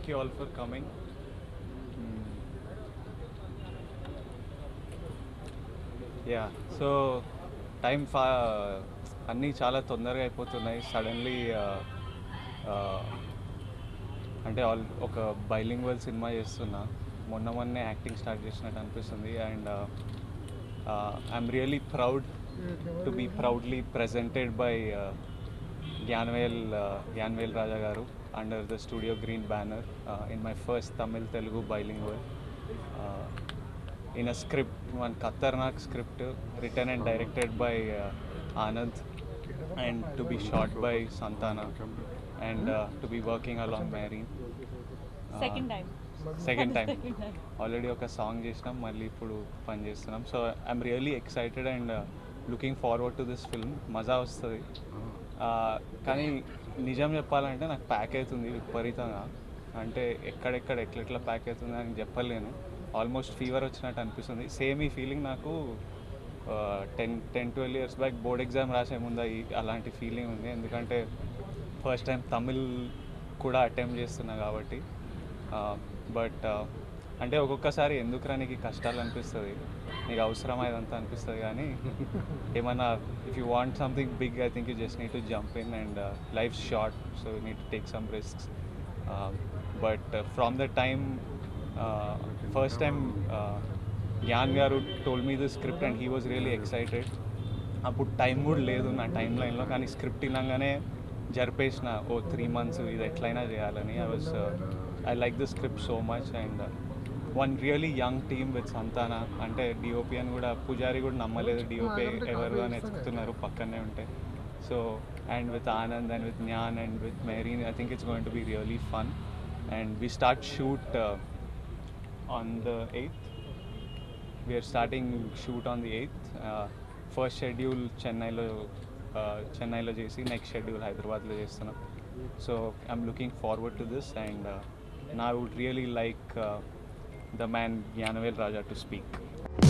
you all for coming. Yeah so time for అన్నీ చాలా తొందరగా అయిపోతున్నాయి సడన్లీ అంటే ఆల్ ఒక బైలింగ్వల్ సినిమా చేస్తున్నా మొన్న మొన్నే యాక్టింగ్ స్టార్ట్ చేసినట్టు అనిపిస్తుంది and I'm really proud to be proudly presented by Gnanavel Gnanavel Raja garu under the studio green banner in my first Tamil Telugu bilingual in a script, one Khatarnak script written and directed by uh, Anand and to be shot by Santana and uh, to be working along Marine. Second time second time already ఒక song చేసినాం మళ్ళీ ఇప్పుడు పని చేస్తున్నాం so I'm really excited and looking forward to this film మజా వస్తుంది కానీ నిజం చెప్పాలంటే నాకు ప్యాక్ అవుతుంది విపరీతంగా అంటే ఎక్కడెక్కడ ఎట్లెట్లా ప్యాక్ అవుతుంది అని చెప్పలేను ఆల్మోస్ట్ ఫీవర్ వచ్చినట్టు అనిపిస్తుంది సేమ్ ఈ ఫీలింగ్ నాకు ten ten twelve years back board exam రాసే ముందు ఈ అలాంటి ఫీలింగ్ ఉంది ఎందుకంటే ఫస్ట్ టైం తమిళ్ కూడా అటెంప్ట్ చేస్తున్నా కాబట్టి బట్ అంటే ఒక్కొక్కసారి ఎందుకురా నీకు ఈ కష్టాలు అనిపిస్తుంది నీకు అవసరం ఇదంతా అనిపిస్తుంది కానీ ఏమన్నా if you want something big I think you just need to jump in and life short so you need to take some risks but from the time first time Gnan గారు told me the script and he was really excited అప్పుడు time కూడా లేదు నా time లైన్లో కానీ script వినగానే జరిపేసిన ఓ three months ఇది ఎట్లయినా చేయాలని I was I like the script so much and one really young team with Santhana అంటే డిఓపి అని కూడా పూజారి కూడా నమ్మలేదు డిఓపి ఎవరు అని ఎత్తుకుతున్నారు పక్కనే ఉంటే so and with Anand and with Gnan and with Merin I think it's going to be really fun and we start shoot on the eighth we're starting shoot on the eighth first schedule చెన్నైలో చెన్నైలో చేసి next schedule హైదరాబాద్లో చేస్తున్నాం so I'm looking forward to this and నా would really like the man Gnanavel Raja to speak